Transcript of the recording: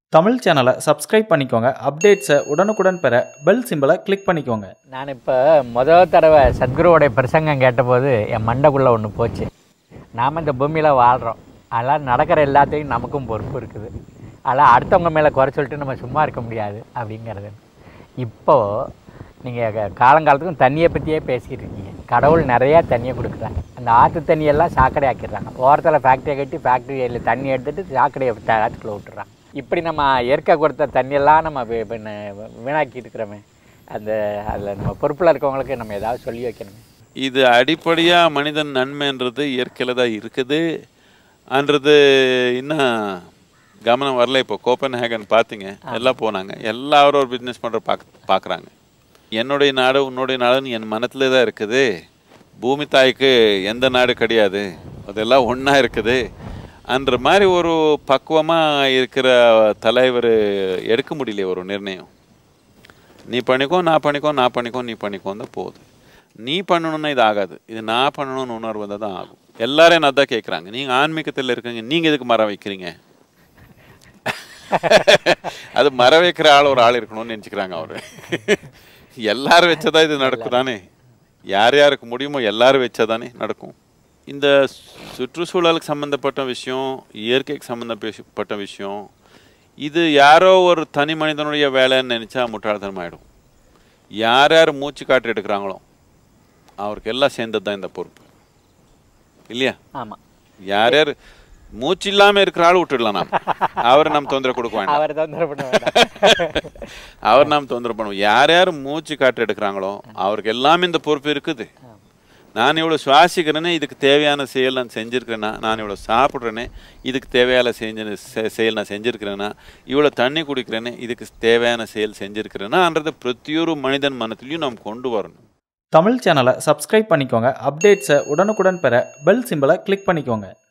தமிழ் சேனலை சப்ஸ்கிரைப் பண்ணிக்கோங்க அப்டேட்ஸை உடனுக்குடன் பெற பெல் சிம்பலை கிளிக் பண்ணிக்கோங்க நான் இப்போ முதல் தடவை சத்குருவோடைய பிரசங்கம் கேட்டபோது என் மண்டைக்குள்ளே ஒன்று போச்சு நாம் இந்த பூமியில் வாழ்கிறோம் அதெல்லாம் நடக்கிற எல்லாத்தையும் நமக்கும் பொறுப்பு இருக்குது அதெல்லாம் அடுத்தவங்க மேலே குறை சொல்லிட்டு நம்ம சும்மா இருக்க முடியாது அப்படிங்கிறது இப்போது நீங்கள் காலங்காலத்துக்கும் தண்ணியை பற்றியே பேசிக்கிட்டு இருக்கீங்க கடவுள் நிறையா தண்ணியை கொடுக்குறாங்க அந்த ஆற்று தண்ணியெல்லாம் சாக்கடை ஆக்கிடுறாங்க ஓரத்தில் ஃபேக்ட்ரியை கட்டி ஃபேக்ட்ரியில் தண்ணி எடுத்துகிட்டு சாக்கடையை ஆற்றுக்குள்ளே விட்டுறாங்க இப்படி நம்ம இயற்கை கொடுத்த தண்ணியெல்லாம் நம்ம வி- பின்ன வீணாக்கிட்டு இருக்கிறோமே அந்த அதில் நம்ம பொறுப்பில் இருக்கவங்களுக்கு நம்ம ஏதாவது சொல்லி வைக்கணுமே இது அடிப்படையாக மனிதன் நன்மைன்றது இயற்கையில் தான் இருக்குது அன்றது இன்னும் கவனம் வரல இப்போ கோப்பன் ஹேகன் பார்த்தீங்க எல்லாம் போனாங்க எல்லாரும் ஒரு பிஸ்னஸ் பண்ணுற பாக் பார்க்குறாங்க என்னுடைய நாடு உன்னுடைய நாடுன்னு என் மனத்தில் தான் இருக்குது பூமி தாய்க்கு எந்த நாடு கிடையாது அதெல்லாம் ஒன்றா இருக்குது அன்ற மாதிரி ஒரு பக்குவமாக இருக்கிற தலைவர் எடுக்க முடியல ஒரு நிர்ணயம் நீ பண்ணிக்கோ நான் பண்ணிக்கோ நான் பண்ணிக்கோ நீ பண்ணிக்கோ தான் போகுது நீ பண்ணணும்னா இது ஆகாது இது நான் பண்ணணும்னு உணர்வு வந்தால் தான் ஆகும் எல்லாரும் என்ன தான் கேட்குறாங்க நீங்கள் ஆன்மீகத்தில் இருக்கீங்க நீங்கள் எதுக்கு மரம் வைக்கிறீங்க அது மரம் வைக்கிற ஆள் ஒரு ஆள் இருக்கணும்னு நினச்சிக்கிறாங்க அவர் எல்லாரும் வச்சதா இது நடக்கும் தானே யார் யாருக்கு முடியுமோ எல்லாரும் வச்சாதானே நடக்கும் இந்த சுற்றுச்சூழலுக்கு சம்மந்தப்பட்ட விஷயம் இயற்கைக்கு சம்மந்தப்பட்ட விஷயம் இது யாரோ ஒரு தனி மனிதனுடைய வேலைன்னு நினச்சா முட்டாள்தனம் ஆகிடும் யார் யார் மூச்சு காற்று எடுக்கிறாங்களோ அவருக்கு எல்லாம் சேர்ந்தது தான் இந்த பொறுப்பு இல்லையா ஆமாம் யார் யார் மூச்சு இல்லாமல் இருக்கிற ஆள் விட்டுடலாம் நாம் அவர் நம்ம தொந்தரவு கொடுக்க வேண்டாம் அவர் தொந்தரவு பண்ண வேண்டாம் அவர் நாம் தொந்தரவு பண்ணுவோம் யார் யார் மூச்சு காற்று எடுக்கிறாங்களோ அவருக்கு எல்லாமே இந்த பொறுப்பு இருக்குது நான் இவ்வளோ சுவாசிக்கிறேனே இதுக்கு தேவையான செயல் நான் செஞ்சுருக்கிறேன்னா நான் இவ்வளோ சாப்பிட்றேனே இதுக்கு தேவையான செஞ்சு செ- செயல் நான் செஞ்சுருக்கிறேன்னா இவ்வளோ தண்ணி குடிக்கிறேனே இதுக்கு தேவையான செயல் செஞ்சுருக்கிறேன்னான்றது பிரத்தியொரு மனிதன் மனத்திலையும் நாம் கொண்டு வரணும் தமிழ் சேனலை சப்ஸ்கிரைப் பண்ணிக்கோங்க அப்டேட்ஸை உடனுக்குடன் பெற பெல் சிம்பலை கிளிக் பண்ணிக்கோங்க